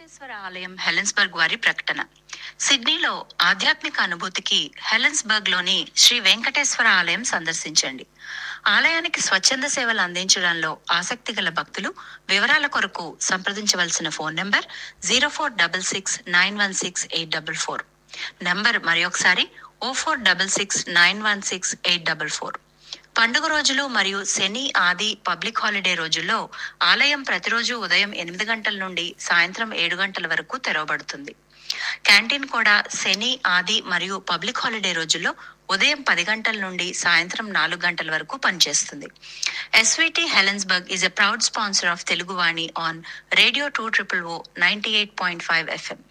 వెంకటేశ్వర ఆలయం హెలెన్స్బర్గ్ వారి ప్రకటన సిడ్నీలో ఆధ్యాత్మిక అనుభూతికి హెలెన్స్బర్గ్ లోని శ్రీ వెంకటేశ్వర ఆలయం సందర్శించండి ఆలయానికి స్వచ్ఛంద సేవలు అందించడంలో ఆసక్తి గల భక్తులు వివరాల కొరకు సంప్రదించవలసిన phone number zero four double six nine one six eight double four number మరొకసారి o four double six nine one six eight double four పండుగ రోజులు మరియు శని ఆది పబ్లిక్ హాలిడే రోజుల్లో ఆలయం ప్రతిరోజు ఉదయం ఎనిమిది గంటల నుండి సాయంత్రం ఏడు గంటల వరకు తెరవబడుతుంది క్యాంటీన్ కూడా శని ఆది మరియు పబ్లిక్ హాలిడే రోజుల్లో ఉదయం పది గంటల నుండి సాయంత్రం నాలుగు గంటల వరకు పనిచేస్తుంది SVT Helensburgh is a proud sponsor of Teluguvani on radio two triple o ninety eight point five FM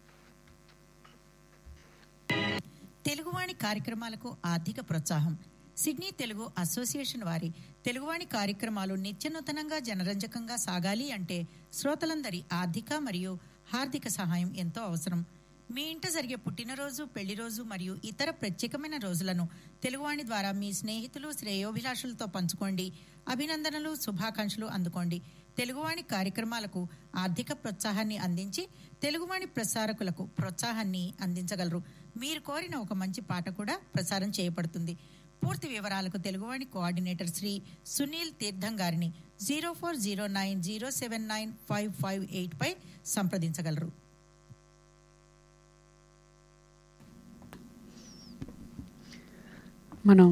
Teluguvani కార్యక్రమాలకు ఆర్థిక ప్రోత్సాహం సిడ్నీ తెలుగు అసోసియేషన్ వారి తెలుగువాణి కార్యక్రమాలు నిత్యనూతనంగా జనరంజకంగా సాగాలి అంటే శ్రోతలందరి ఆర్థిక మరియు హార్దిక సహాయం ఎంతో అవసరం మీ ఇంట జరిగే పుట్టినరోజు పెళ్లి రోజు మరియు ఇతర ప్రత్యేకమైన రోజులను తెలుగువాణి ద్వారా మీ స్నేహితులు శ్రేయోభిలాషులతో పంచుకోండి అభినందనలు శుభాకాంక్షలు అందుకోండి తెలుగువాణి కార్యక్రమాలకు ఆర్థిక ప్రోత్సాహాన్ని అందించి తెలుగువాణి ప్రసారకులకు ప్రోత్సాహాన్ని అందించగలరు మీరు కోరిన ఒక మంచి పాట కూడా ప్రసారం చేయబడుతుంది పూర్తి వివరాలకు తెలుగువాణి కోఆర్డినేటర్ శ్రీ సునీల్ తీర్థం గారిని zero four zero nine zero seven nine five five eight పై సంప్రదించగలరు మనం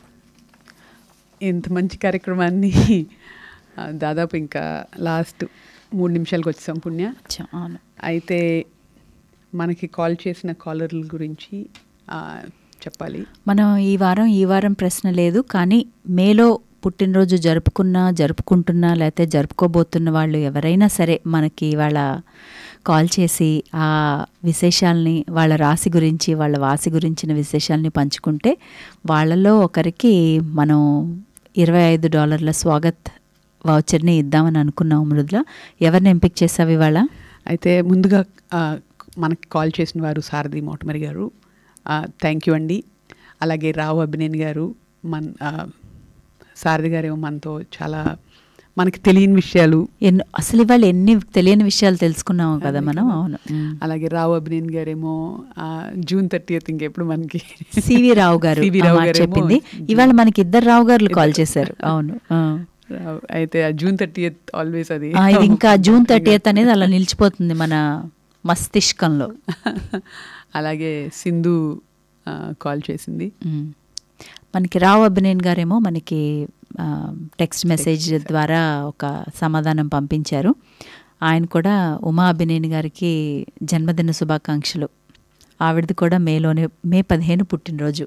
ఇంత మంచి కార్యక్రమాన్ని ఆ, దాదాపు ఇంకా లాస్ట్ మూడు నిమిషాలకు వచ్చాం పుణ్య అవును అయితే మనకి కాల్ చేసిన కాలర్ల గురించి ఆ, చెప్పాలి మనం ఈ వారం ఈ వారం ప్రశ్న లేదు కానీ మేలో పుట్టినరోజు జరుపుకున్నా జరుపుకుంటున్నా లేకపోతే జరుపుకోబోతున్న వాళ్ళు ఎవరైనా సరే మనకి వాళ్ళ కాల్ చేసి ఆ విశేషాల్ని వాళ్ళ రాశి గురించి వాళ్ళ వాసి గురించిన విశేషాల్ని పంచుకుంటే వాళ్ళలో ఒకరికి మనం ఇరవై ఐదు డాలర్ల స్వాగత్ వౌచర్ని ఇద్దామని అనుకున్నాం మృదుల ఎవరిని ఎంపిక చేసావు ఇవాళ అయితే ముందుగా ఆ, మనకి కాల్ చేసిన వారు సారథి మోటమరి గారు థ్యాంక్ యూ అండి అలాగే రావు అభినేని గారు మన ఆ, సారథి గారేమో మనతో చాలా మనకి తెలియని విషయాలు ఎన్నో అసలు ఇవాళ ఎన్ని తెలియని విషయాలు తెలుసుకున్నాము కదా మనం అవును ఉమ్. అలాగే రావు అభినేని గారేమో ఆ, జూన్ థర్టీ ఇంకెప్పుడు మనకి సివి రావు గారు సివి ఆ రావు మాట గారేమో చెప్పింది ఇవాళ మనకి ఇద్దరు రావు గారు కాల్ చేశారు అవును ఆ. రావు. అయితే ఆ జూన్ థర్టీ ఆల్వేస్ అది ఆ, ఇది ఇంకా జూన్ థర్టీ అనేది అలా నిలిచిపోతుంది మన మస్తిష్కంలో అలాగే సింధు ఆ, కాల్ చేసింది ఉమ్. మనకి రావు అభినేన్ గారేమో మనకి ఆ, టెక్స్ట్ మెసేజ్ ద్వారా ఒక సమాధానం పంపించారు ఆయన కూడా ఉమా అభినేని గారికి జన్మదిన శుభాకాంక్షలు ఆవిడది కూడా మేలోనే మే పదిహేను పుట్టినరోజు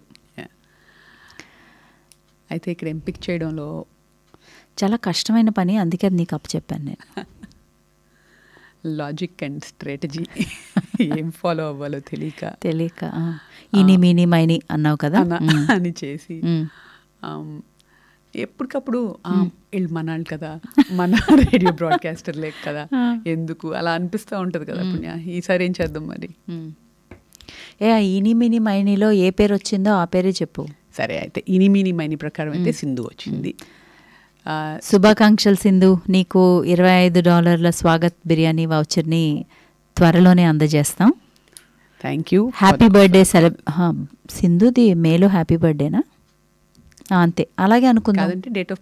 అయితే ఇక్కడ ఎంపిక చేయడంలో చాలా కష్టమైన పని అందుకే అది నీకు అప్పచెప్పాను నేను లాజిక్ అండ్ స్ట్రాటజీ ఏం ఫాలో అవ్వాలో తెలియక తెలియక ఆ. ఇని మీని మైని అన్నావు కదా అన- ఉమ్. అని చేసి ఉమ్. ఆమ్, ఎప్పటికప్పుడు ఆ, వీళ్ళు మనాళ్ళు కదా మన రేడియో బ్రాడ్కాస్టర్ లేక కదా ఎందుకు అలా అనిపిస్తూ ఉంటుంది కదా పుణ్య ఈసారి ఏం చేద్దాం మరి ఉమ్. ఏ ఆ ఇని మిని మైనిలో ఏ పేరు వచ్చిందో ఆ పేరే చెప్పు సరే అయితే ఇనిమిని మైని ప్రకారం అయితే సింధు వచ్చింది ఆ, శుభాకాంక్షలు సింధు నీకు ఇరవై ఐదు డాలర్ల స్వాగత్ బిర్యానీ వౌచర్ని త్వరలోనే అందజేస్తాం thank you happy birthday celeb సింధుది మేలో హ్యాపీ బర్త్డేనా ఆ, అంతే అలాగే అనుకుందాం కాదంటే డేట్ ఆఫ్